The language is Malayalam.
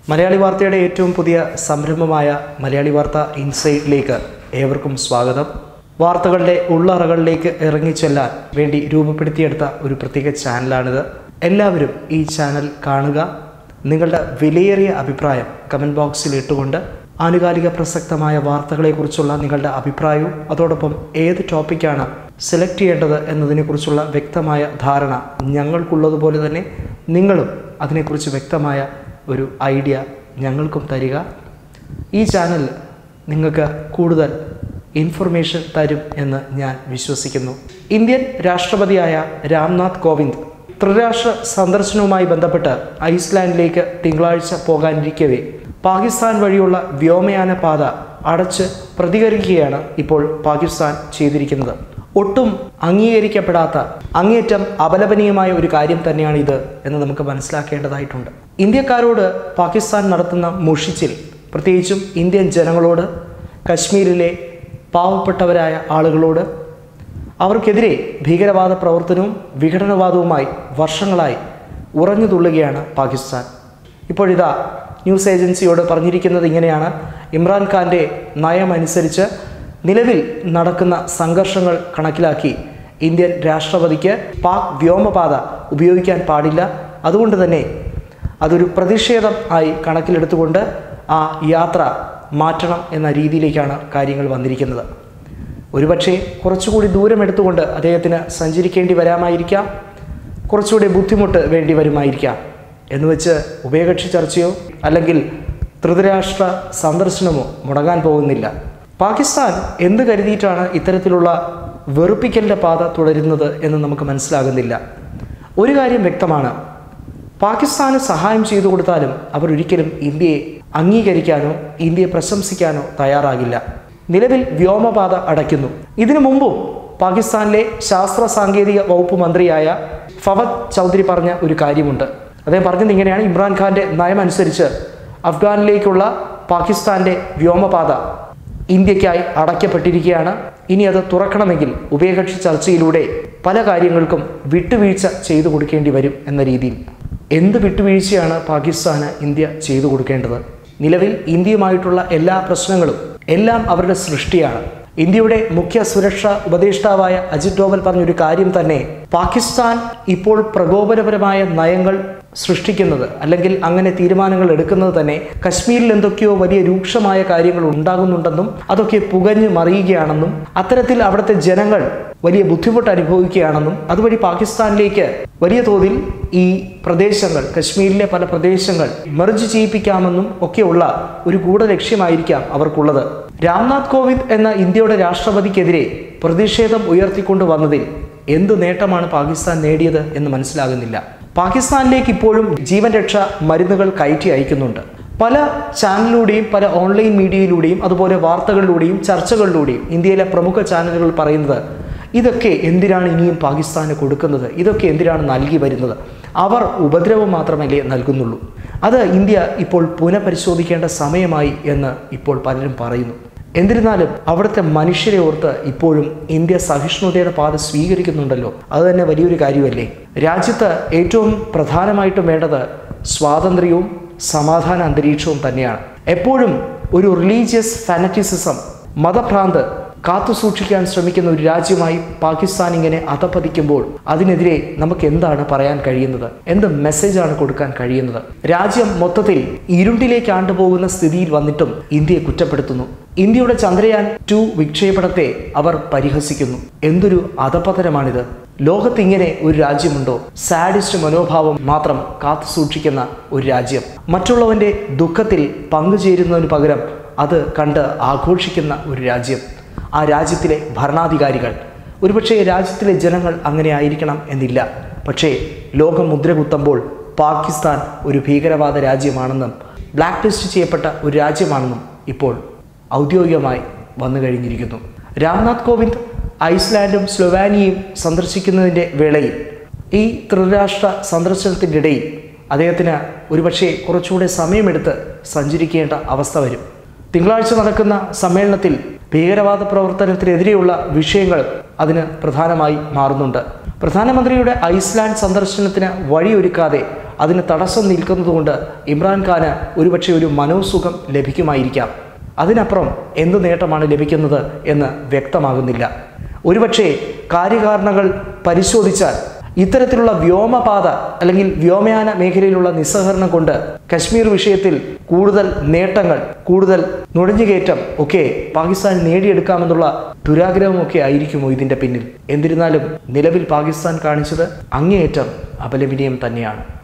മലയാളി വാർത്തയുടെ ഏറ്റവും പുതിയ സംരംഭമായ മലയാളി വാർത്ത ഇൻസൈറ്റിലേക്ക് ഏവർക്കും സ്വാഗതം വാർത്തകളുടെ ഉള്ളറകളിലേക്ക് ഇറങ്ങിച്ചെല്ലാൻ വേണ്ടി രൂപപ്പെടുത്തിയെടുത്ത ഒരു പ്രത്യേക ചാനലാണിത് എല്ലാവരും ഈ ചാനൽ കാണുക നിങ്ങളുടെ വിലയേറിയ അഭിപ്രായം കമൻറ്റ് ബോക്സിൽ ഇട്ടുകൊണ്ട് ആനുകാലിക പ്രസക്തമായ വാർത്തകളെക്കുറിച്ചുള്ള നിങ്ങളുടെ അഭിപ്രായവും അതോടൊപ്പം ഏത് ടോപ്പിക്കാണ് സെലക്ട് ചെയ്യേണ്ടത് എന്നതിനെക്കുറിച്ചുള്ള വ്യക്തമായ ധാരണ ഞങ്ങൾക്കുള്ളതുപോലെ തന്നെ നിങ്ങളും അതിനെക്കുറിച്ച് വ്യക്തമായ ഒരു ഐഡിയ ഞങ്ങൾക്കും തരിക ഈ ചാനൽ നിങ്ങൾക്ക് കൂടുതൽ ഇൻഫർമേഷൻ തരും എന്ന് ഞാൻ വിശ്വസിക്കുന്നു ഇന്ത്യൻ രാഷ്ട്രപതിയായ രാംനാഥ് കോവിന്ദ് ത്രിരാഷ്ട്ര സന്ദർശനവുമായി ബന്ധപ്പെട്ട് ഐസ്ലാൻഡിലേക്ക് തിങ്കളാഴ്ച പോകാനിരിക്കവേ പാകിസ്ഥാൻ വഴിയുള്ള വ്യോമയാന പാത അടച്ച് പ്രതികരിക്കുകയാണ് ഇപ്പോൾ പാകിസ്ഥാൻ ചെയ്തിരിക്കുന്നത് ഒട്ടും അംഗീകരിക്കപ്പെടാത്ത അങ്ങേറ്റം അപലപനീയമായ ഒരു കാര്യം തന്നെയാണ് ഇത് എന്ന് നമുക്ക് മനസ്സിലാക്കേണ്ടതായിട്ടുണ്ട് ഇന്ത്യക്കാരോട് പാകിസ്ഥാൻ നടത്തുന്ന മുഷിച്ചിൽ പ്രത്യേകിച്ചും ഇന്ത്യൻ ജനങ്ങളോട് കശ്മീരിലെ പാവപ്പെട്ടവരായ ആളുകളോട് അവർക്കെതിരെ ഭീകരവാദ പ്രവർത്തനവും വിഘടനവാദവുമായി വർഷങ്ങളായി ഉറഞ്ഞു തുള്ളുകയാണ് പാകിസ്ഥാൻ ഇപ്പോഴിതാ ന്യൂസ് ഏജൻസിയോട് പറഞ്ഞിരിക്കുന്നത് ഇങ്ങനെയാണ് ഇമ്രാൻഖാൻ്റെ നയമനുസരിച്ച് നിലവിൽ നടക്കുന്ന സംഘർഷങ്ങൾ കണക്കിലാക്കി ഇന്ത്യൻ രാഷ്ട്രപതിക്ക് പാക് വ്യോമപാത ഉപയോഗിക്കാൻ പാടില്ല അതുകൊണ്ട് തന്നെ അതൊരു പ്രതിഷേധം ആയി കണക്കിലെടുത്തുകൊണ്ട് ആ യാത്ര മാറ്റണം എന്ന രീതിയിലേക്കാണ് കാര്യങ്ങൾ വന്നിരിക്കുന്നത് ഒരുപക്ഷെ കുറച്ചുകൂടി ദൂരം എടുത്തുകൊണ്ട് അദ്ദേഹത്തിന് സഞ്ചരിക്കേണ്ടി വരാമായിരിക്കാം കുറച്ചുകൂടി ബുദ്ധിമുട്ട് വേണ്ടി വരുമായിരിക്കാം എന്ന് വെച്ച് ഉഭയകക്ഷി ചർച്ചയോ അല്ലെങ്കിൽ ത്രിതരാഷ്ട്ര സന്ദർശനമോ മുടങ്ങാൻ പോകുന്നില്ല പാകിസ്ഥാൻ എന്ത് കരുതിയിട്ടാണ് ഇത്തരത്തിലുള്ള വെറുപ്പിക്കലിൻ്റെ പാത തുടരുന്നത് എന്ന് നമുക്ക് മനസ്സിലാകുന്നില്ല ഒരു കാര്യം വ്യക്തമാണ് പാകിസ്ഥാന് സഹായം ചെയ്തു കൊടുത്താലും അവർ ഒരിക്കലും ഇന്ത്യയെ അംഗീകരിക്കാനോ ഇന്ത്യയെ പ്രശംസിക്കാനോ തയ്യാറാകില്ല നിലവിൽ വ്യോമപാത അടയ്ക്കുന്നു ഇതിനു മുമ്പും പാകിസ്ഥാനിലെ ശാസ്ത്ര സാങ്കേതിക വകുപ്പ് മന്ത്രിയായ ഫവദ് ചൗധരി പറഞ്ഞ ഒരു കാര്യമുണ്ട് അദ്ദേഹം പറഞ്ഞത് ഇങ്ങനെയാണ് ഇമ്രാൻഖാന്റെ നയമനുസരിച്ച് അഫ്ഗാനിലേക്കുള്ള പാകിസ്ഥാന്റെ വ്യോമപാത ഇന്ത്യക്കായി അടയ്ക്കപ്പെട്ടിരിക്കുകയാണ് ഇനി അത് തുറക്കണമെങ്കിൽ ഉഭയകക്ഷി ചർച്ചയിലൂടെ പല കാര്യങ്ങൾക്കും വിട്ടുവീഴ്ച ചെയ്തു കൊടുക്കേണ്ടി വരും എന്ന രീതിയിൽ എന്ത് വിട്ടുവീഴ്ചയാണ് പാകിസ്ഥാന് ഇന്ത്യ ചെയ്തു കൊടുക്കേണ്ടത് നിലവിൽ ഇന്ത്യയുമായിട്ടുള്ള എല്ലാ പ്രശ്നങ്ങളും എല്ലാം അവരുടെ സൃഷ്ടിയാണ് ഇന്ത്യയുടെ മുഖ്യ സുരക്ഷാ ഉപദേഷ്ടാവായ അജിത് ഡോവൽ പറഞ്ഞൊരു കാര്യം തന്നെ പാകിസ്ഥാൻ ഇപ്പോൾ പ്രകോപനപരമായ നയങ്ങൾ സൃഷ്ടിക്കുന്നത് അല്ലെങ്കിൽ അങ്ങനെ തീരുമാനങ്ങൾ എടുക്കുന്നത് തന്നെ കശ്മീരിൽ എന്തൊക്കെയോ വലിയ രൂക്ഷമായ കാര്യങ്ങൾ ഉണ്ടാകുന്നുണ്ടെന്നും അതൊക്കെ പുകഞ്ഞു മറിയുകയാണെന്നും അത്തരത്തിൽ അവിടുത്തെ ജനങ്ങൾ വലിയ ബുദ്ധിമുട്ട് അനുഭവിക്കുകയാണെന്നും അതുവഴി പാകിസ്ഥാനിലേക്ക് വലിയ തോതിൽ ഈ പ്രദേശങ്ങൾ കശ്മീരിലെ പല പ്രദേശങ്ങൾ മെർജ് ചെയ്യിപ്പിക്കാമെന്നും ഒക്കെയുള്ള ഒരു ഗൂഢ ലക്ഷ്യമായിരിക്കാം അവർക്കുള്ളത് രാംനാഥ് കോവിന്ദ് എന്ന ഇന്ത്യയുടെ രാഷ്ട്രപതിക്കെതിരെ പ്രതിഷേധം ഉയർത്തിക്കൊണ്ട് വന്നതിൽ എന്ത് നേട്ടമാണ് പാകിസ്ഥാൻ നേടിയത് എന്ന് മനസ്സിലാകുന്നില്ല പാകിസ്ഥാനിലേക്ക് ഇപ്പോഴും ജീവൻ രക്ഷാ മരുന്നുകൾ കയറ്റി അയക്കുന്നുണ്ട് പല ചാനലിലൂടെയും പല ഓൺലൈൻ മീഡിയയിലൂടെയും അതുപോലെ വാർത്തകളിലൂടെയും ചർച്ചകളിലൂടെയും ഇന്ത്യയിലെ പ്രമുഖ ചാനലുകൾ പറയുന്നത് ഇതൊക്കെ എന്തിനാണ് ഇനിയും പാകിസ്ഥാന് കൊടുക്കുന്നത് ഇതൊക്കെ എന്തിനാണ് നൽകി വരുന്നത് അവർ ഉപദ്രവം മാത്രമല്ലേ നൽകുന്നുള്ളൂ അത് ഇന്ത്യ ഇപ്പോൾ പുനഃപരിശോധിക്കേണ്ട സമയമായി എന്ന് ഇപ്പോൾ പലരും പറയുന്നു എന്നിരുന്നാലും അവിടുത്തെ മനുഷ്യരെ ഓർത്ത് ഇപ്പോഴും ഇന്ത്യ സഹിഷ്ണുതയുടെ പാത സ്വീകരിക്കുന്നുണ്ടല്ലോ അത് തന്നെ വലിയൊരു കാര്യമല്ലേ രാജ്യത്ത് ഏറ്റവും പ്രധാനമായിട്ടും വേണ്ടത് സ്വാതന്ത്ര്യവും സമാധാന അന്തരീക്ഷവും തന്നെയാണ് എപ്പോഴും ഒരു റിലീജിയസ് ഫാനറ്റിസിസം മതഭ്രാന്ത് കാത്തു സൂക്ഷിക്കാൻ ശ്രമിക്കുന്ന ഒരു രാജ്യമായി പാകിസ്ഥാൻ ഇങ്ങനെ അധപ്പതിക്കുമ്പോൾ അതിനെതിരെ നമുക്ക് എന്താണ് പറയാൻ കഴിയുന്നത് എന്ത് മെസ്സേജാണ് കൊടുക്കാൻ കഴിയുന്നത് രാജ്യം മൊത്തത്തിൽ ഇരുണ്ടിലേക്ക് ആണ്ടുപോകുന്ന സ്ഥിതിയിൽ വന്നിട്ടും ഇന്ത്യയെ കുറ്റപ്പെടുത്തുന്നു ഇന്ത്യയുടെ ചന്ദ്രയാൻ ടു വിക്ഷേപണത്തെ അവർ പരിഹസിക്കുന്നു എന്തൊരു അധപതനമാണിത് ലോകത്ത് ഇങ്ങനെ ഒരു രാജ്യമുണ്ടോ സാഡിസ്റ്റ് മനോഭാവം മാത്രം കാത്തു സൂക്ഷിക്കുന്ന ഒരു രാജ്യം മറ്റുള്ളവന്റെ ദുഃഖത്തിൽ പങ്കുചേരുന്നതിന് പകരം അത് കണ്ട് ആഘോഷിക്കുന്ന ഒരു രാജ്യം ആ രാജ്യത്തിലെ ഭരണാധികാരികൾ ഒരുപക്ഷെ രാജ്യത്തിലെ ജനങ്ങൾ അങ്ങനെ ആയിരിക്കണം എന്നില്ല പക്ഷേ ലോകം മുദ്ര കുത്തുമ്പോൾ പാകിസ്ഥാൻ ഒരു ഭീകരവാദ രാജ്യമാണെന്നും ബ്ലാക്ക് ലിസ്റ്റ് ചെയ്യപ്പെട്ട ഒരു രാജ്യമാണെന്നും ഇപ്പോൾ ഔദ്യോഗികമായി വന്നു കഴിഞ്ഞിരിക്കുന്നു രാംനാഥ് കോവിന്ദ് ഐസ്ലാൻഡും സ്ലൊവാനിയയും സന്ദർശിക്കുന്നതിൻ്റെ വേളയിൽ ഈ ത്രിരാഷ്ട്ര സന്ദർശനത്തിൻ്റെ ഇടയിൽ അദ്ദേഹത്തിന് ഒരുപക്ഷെ കുറച്ചുകൂടെ സമയമെടുത്ത് സഞ്ചരിക്കേണ്ട അവസ്ഥ വരും തിങ്കളാഴ്ച നടക്കുന്ന സമ്മേളനത്തിൽ ഭീകരവാദ പ്രവർത്തനത്തിനെതിരെയുള്ള വിഷയങ്ങൾ അതിന് പ്രധാനമായി മാറുന്നുണ്ട് പ്രധാനമന്ത്രിയുടെ ഐസ്ലാൻഡ് സന്ദർശനത്തിന് വഴിയൊരുക്കാതെ അതിന് തടസ്സം നിൽക്കുന്നതുകൊണ്ട് ഇമ്രാൻഖാന് ഒരുപക്ഷെ ഒരു മനോസുഖം ലഭിക്കുമായിരിക്കാം അതിനപ്പുറം എന്ത് നേട്ടമാണ് ലഭിക്കുന്നത് എന്ന് വ്യക്തമാകുന്നില്ല ഒരുപക്ഷെ കാര്യകാരണങ്ങൾ പരിശോധിച്ചാൽ ഇത്തരത്തിലുള്ള വ്യോമപാത അല്ലെങ്കിൽ വ്യോമയാന മേഖലയിലുള്ള നിസ്സഹകരണം കൊണ്ട് കശ്മീർ വിഷയത്തിൽ കൂടുതൽ നേട്ടങ്ങൾ കൂടുതൽ നുഴഞ്ഞുകയറ്റം ഒക്കെ പാകിസ്ഥാൻ നേടിയെടുക്കാമെന്നുള്ള ദുരാഗ്രഹമൊക്കെ ആയിരിക്കുമോ ഇതിൻ്റെ പിന്നിൽ എന്നിരുന്നാലും നിലവിൽ പാകിസ്ഥാൻ കാണിച്ചത് അങ്ങേയറ്റം അപലപനീയം തന്നെയാണ്